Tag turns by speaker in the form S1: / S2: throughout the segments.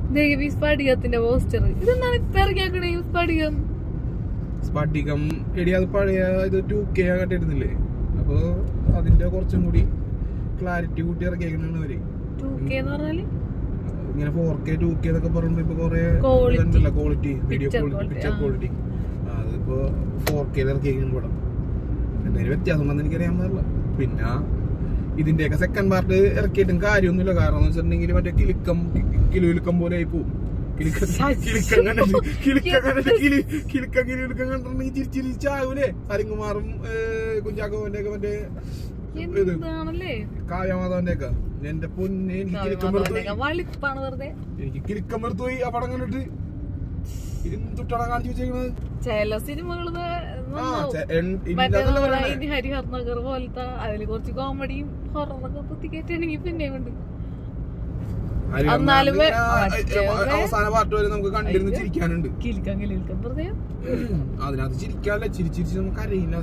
S1: ദേവി സ്ഫടികത്തിന്റെ poster ഇതെന്താണ് ഇപ്പൊ ഇറങ്ങിയാക്കണേ ഈ സ്ഫടികം
S2: സ്ഫടികം എടി അത് പഴയ ഇത് ടു കെ കണ്ടിരുന്നില്ലേ അപ്പൊ അതിന്റെ കുറച്ചും കൂടി ക്ലാരിറ്റി കൂട്ടി ഇറക്കിയേക്കണാണ് അവര്
S1: ടു കെ എന്ന് പറഞ്ഞാല്
S2: ഇങ്ങനെ ഫോർ കെ ടു കെ എന്നൊക്കെ പറയുമ്പോ ഇപ്പൊ കൊറേ
S1: Quality.
S2: ഇതുണ്ടല്ലോ quality video
S1: Picture
S2: quality
S1: quality,
S2: picture
S1: ആ.
S2: ക്വാളിറ്റി അതിപ്പോ ഫോർ കെ ഇറക്കിയേക്കുന്ന പടം എന്തെങ്കിലും വ്യത്യാസം ഉണ്ടെന്ന് എനിക്കറിയാൻ പാടില്ല പിന്നെ ഇതിന്റെയൊക്കെ സെക്കൻഡ് പാർട്ട് ഇറക്കിയിട്ടും കാര്യമൊന്നുമില്ല കാരണം എന്ന് വെച്ചിട്ടുണ്ടെങ്കിൽ മറ്റേ കിലുക്കം കിലുവിലുക്കം പോലെ ആയി പോവും കിലുക്കം കിലുക്കം കണ്ടിട്ട് കിലുക്കം കണ്ടിട്ട് കിലി കിലുക്കം കിലുവിലുക്കം കണ്ടിട്ടുണ്ടെങ്കിൽ ചിരിച്ചിരിച്ചാവൂലേ സരിങ്കുമാറും കുഞ്ചാക്കോന്റെ ഒക്കെ മറ്റേ ഇത്
S1: എന്താണല്ലേ
S2: കാവ്യമാധവന്റെ ഒക്കെ എന്റെ പൊന്നെ എനിക്ക് കിലുക്കം വെറുതെ
S1: കാവ്യമാധവന്റെയൊക്കെ വളിപ്പാണ് വെറുതെ
S2: എനിക്ക് കിലുക്കം വെറുത്ത് പോയി ആ പടം കണ്ടിട്ട് എന്തുട്ടാണ് കാണിച്ചു വെച്ചേക്കണത്
S1: ചില സിനിമകള്
S2: ആ ചെ- എൻ-
S1: മറ്റേ
S2: ഇല്ലാത്തതല്ല
S1: നമ്മളെ
S2: പറയണേ.
S1: ഇനി ഹരിഹർ നഗർ പോലത്തെ അതില് കുറച്ച് കോമഡിയും ഹൊററൊക്കെ കുത്തിക്കേറ്റാണെങ്കിൽ പിന്നെയും ഉണ്ട്
S2: ഹരിഹർ
S1: എന്നാലും
S2: നഗറിൽ
S1: വേ-
S2: ആ,
S1: മറ്റേ
S2: ആ,
S1: വേ-
S2: അവസാന പാർട്ട് വരെ നമുക്ക് കണ്ടിരുന്ന്
S1: അയ്യോ.
S2: ചിരിക്കാനുണ്ട്
S1: കിൽക്കാൻ കിലിൽക്കാൻ വെറുതെ
S2: അതിനകത്ത് ചിരിക്കാല്ല ചിരി ചിരിച്ച് നമുക്ക് അറിയില്ല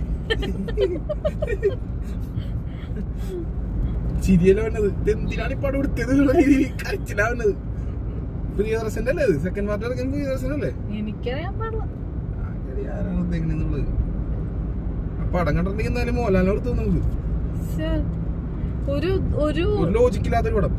S2: ചിരിയല്ല വന്നത് എന്തിനാണ് ഈ പടം എടുത്തത് എന്നുള്ള രീതിയിൽ കരച്ചിലാ വന്നത് പ്രിയദർശന്റെ അല്ലേ സെക്കൻഡ് പാർട്ട് ഇറങ്ങിയത് പ്രിയദർശൻ അല്ലേ
S1: എനിക്കറിയാൻ പാടില്ല
S2: ആകെ ആരാണ് ഉദ്ദേശിക്കണെന്നുള്ളത് ആ പടം കണ്ടിട്ടുണ്ടെങ്കിൽ എന്തായാലും മോഹൻലാലിനെ എടുത്തു നമുക്ക്
S1: ശ്ശേ. ഒരു ഒരു
S2: ഒരു ലോജിക്കില്ലാത്തൊരു പടം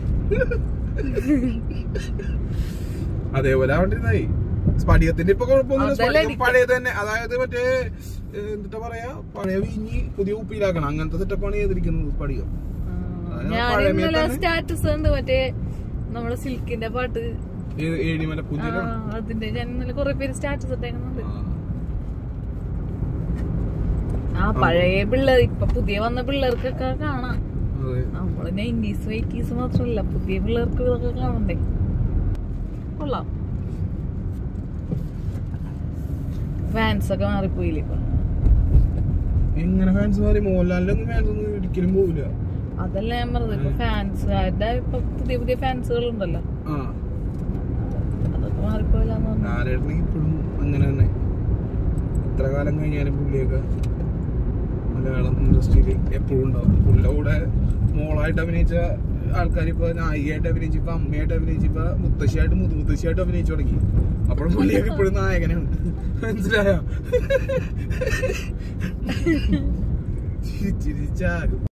S2: അതേപോലെ ആവണ്ടിരുന്നായി സ്ഫടികത്തിന്റെ ഇപ്പൊ കുഴപ്പമൊന്നുമില്ല
S1: അതല്ല
S2: സ്ഫടികം
S1: എനിക്ക്.
S2: പഴയത് തന്നെ അതായത് മറ്റേ ഏ, എന്താ പറയാ പഴയ വീഞ്ഞി പുതിയ ഉപ്പിലാക്കണം അങ്ങനത്തെ സെറ്റപ്പാണ് ചെയ്തിരിക്കുന്നത് സ്ഫടികം അതായത്
S1: ഞാൻ
S2: പഴമയെ
S1: ഇന്നലെ
S2: തന്നെ-
S1: സ്റ്റാറ്റസ് ഉണ്ട് മറ്റേ നമ്മുടെ സിൽക്കിന്റെ പാട്ട്
S2: ഏത് ഏഴിമല
S1: ആ,
S2: പുതിയതാണ്
S1: അതിന്റെ ഞാൻ ഇന്നലെ കുറെ പേര് സ്റ്റാറ്റസ് ഇട്ടേക്കുന്നുണ്ട് ആ പഴയ പിള്ളേർ ഇപ്പൊ പുതിയ വന്ന പിള്ളേർക്കൊക്കെ കാണാം
S2: അതെ
S1: നമ്മള് നയൻറ്റീസ് എയ്റ്റീസ് മാത്രമല്ല പുതിയ പിള്ളേർക്ക് ഇതൊക്കെ കാണണ്ടേ കൊള്ളാം ഫാൻസ് ഒക്കെ മാറിപ്പോയില്ലേ ഇപ്പൊ
S2: എങ്ങനെ ഫാൻസ് മാറി മോഹൻലാലിന്റെ ഒന്നും ഫാൻസ് ഒന്നും ഒരിക്കലും പോവില്ല
S1: അതല്ല ഞാൻ പറഞ്ഞത് ഇപ്പൊ ഫാൻസുകാരുടെ ഇപ്പൊ പുതിയ പുതിയ ഫാൻസുകൾ ഉണ്ടല്ലോ
S2: ആ
S1: അതൊക്കെ മാറിപ്പോയില്ലാന്ന് പറഞ്ഞു
S2: ലാലേട്ടന് ഇപ്പോഴും അങ്ങനെ തന്നെ എത്ര കാലം കഴിഞ്ഞാലും പുള്ളിയൊക്കെ മലയാളം ഇൻഡസ്ട്രിയിൽ എപ്പോഴും ഉണ്ടാവും പുള്ളിയുടെ കൂടെ മോളായിട്ട് അഭിനയിച്ച ആൾക്കാർ ഇപ്പൊ നായികയായിട്ട് അഭിനയിച്ച് ഇപ്പൊ അമ്മയായിട്ട് അഭിനയിച്ച് ഇപ്പൊ മുത്തശ്ശിയായിട്ട് മുതുമുത്തശ്ശിയായിട്ട് അഭിനയിച്ചു തുടങ്ങി അപ്പോഴും പുള്ളിയൊക്കെ ഇപ്പോഴും നായകനാണ് മനസ്സിലായോ ചിരിച്ചാകും